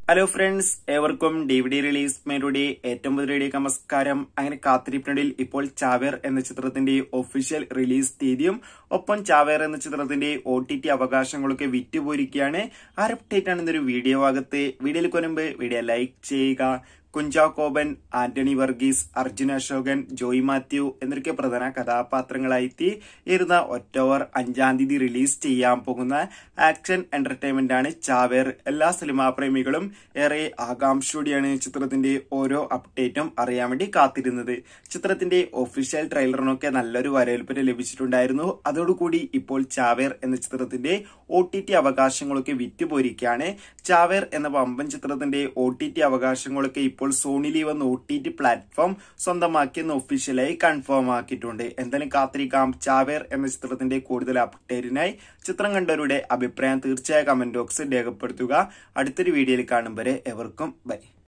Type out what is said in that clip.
hello friends ഏവർക്കും D V D release മേരുടെ ഏറ്റവും പുതിയ നമസ്കാരം അങ്ങനെ കാത്തിരിപ്പിനിടയിൽ ഇപ്പോൾ ചാവേർ എന്ന ചിത്രത്തിന്റെ ഒഫീഷ്യൽ റിലീസ് തീയതിയും ഒപ്പം ചാവേർ എന്ന ചിത്രത്തിന്റെ ഒ ടി ടി അവകാശങ്ങളൊക്കെ വിറ്റുപോയിരിക്കുകയാണ് ആ അപ്ഡേറ്റ് ആണ് ഇന്നൊരു വീഡിയോ ഭാഗത്ത് വീഡിയോയിൽ കൊനുമ്പ് വീഡിയോ ലൈക്ക് ചെയ്യുക കുഞ്ചാ കോബൻ ആന്റണി വർഗീസ് അർജുൻ അശോകൻ ജോയ് മാത്യു എന്നൊക്കെ പ്രധാന കഥാപാത്രങ്ങളായി ഇരുന്ന ഒക്ടോബർ അഞ്ചാം തീയതി റിലീസ് ചെയ്യാൻ പോകുന്ന ആക്ഷൻ എന്റർടൈൻമെന്റ് ആണ് ചാവേർ എല്ലാ സിനിമാ പ്രേമികളും ഏറെ ആകാംക്ഷയോടെയാണ് ചിത്രത്തിന്റെ ഓരോ അപ്ഡേറ്റും അറിയാൻ വേണ്ടി കാത്തിരുന്നത് ചിത്രത്തിന്റെ ഒഫീഷ്യൽ ട്രെയിലറിനൊക്കെ നല്ലൊരു വരവേൽപ്പിന് ലഭിച്ചിട്ടുണ്ടായിരുന്നു അതോടുകൂടി ഇപ്പോൾ ചാവേർ എന്ന ചിത്രത്തിന്റെ ഒ ടി ടി അവകാശങ്ങളൊക്കെ വിറ്റുപോയിരിക്കുകയാണ് ചാവേർ എന്ന വമ്പൻ ചിത്രത്തിന്റെ ഒ ടി ടി അവകാശങ്ങളൊക്കെ ഇപ്പോൾ സോണി ലീവ് എന്ന ഒ ടി ടി പ്ലാറ്റ്ഫോം സ്വന്തമാക്കിയെന്ന് ഒഫീഷ്യലായി കൺഫേം ആക്കിയിട്ടുണ്ട് എന്തായാലും കാത്തിരിക്കാം ചാവേർ എന്ന ചിത്രത്തിന്റെ കൂടുതൽ അപ്ഡേറ്റിനായി ചിത്രം കണ്ടവരുടെ അഭിപ്രായം തീർച്ചയായും കമന്റ് ബോക്സിൽ രേഖപ്പെടുത്തുക അടുത്തൊരു വീഡിയോയിൽ കാണും വരെ എവർക്കും ബൈ